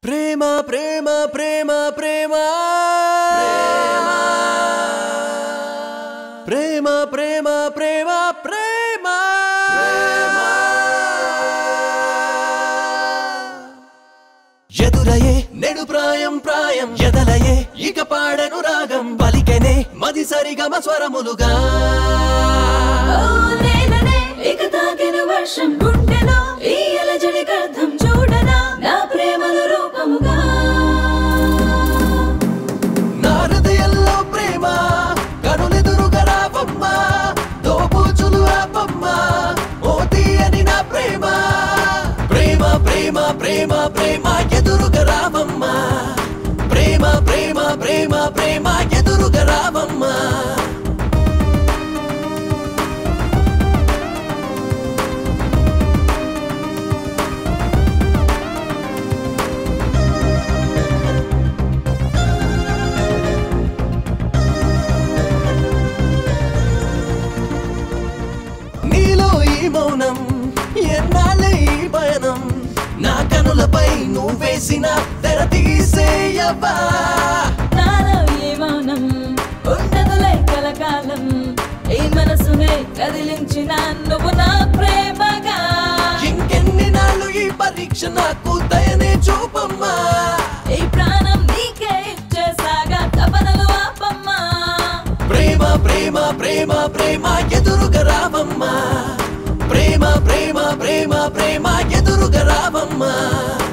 ప్రేమ ప్రేమ ప్రేమ ప్రేమ ప్రేమ ప్రేమ ప్రేమ ప్రేమ ఎదురయే నెడు ప్రాయం ప్రాయం ఎదలయే ఇక పాడను రాగం పలికెనే మది సరిగమ స్వరములుగా ఓ నేననే ఇక తాకిన వర్షం గుండెలో ఈ అలజడికి అర్థం చూడనా నా ప్రేమల రూపముగా నా హృదయంలో ప్రేమ కనులెదురుగా రావమ్మ దోబూచులు ఆపమ్మ ఓ తీయని నా ప్రేమ ప్రేమ ప్రేమ ప్రేమ ప్రేమ ఎదురుగా రావమ్మ ప్రేమ ప్రేమ ప్రేమ ప్రేమ ఎదురుగా రావమ్మ నీలో ఈ మౌనం ఎన్నాళ్ళే ఈ పయనం నా కనులపై నువ్వు వేసిన తెర తీసేయవా నాలో ఈ మౌనం ఉండదులే కలకాలం ఈ మనసునే కదిలించిన నువ్వు నా ప్రేమగా ఇంకెన్ని నాళ్ళు ఈ పరీక్ష నాకు దయనే చూపమ్మా ఈ ప్రాణం నీకే ఇచ్చేసాగా తపనలు ఆపమ్మా ప్రేమ ప్రేమ ప్రేమ ప్రేమ ఎదురుగా రావమ్మా ప్రేమ ప్రేమ ప్రేమ ప్రేమ ఎదురుగా రావమ్మా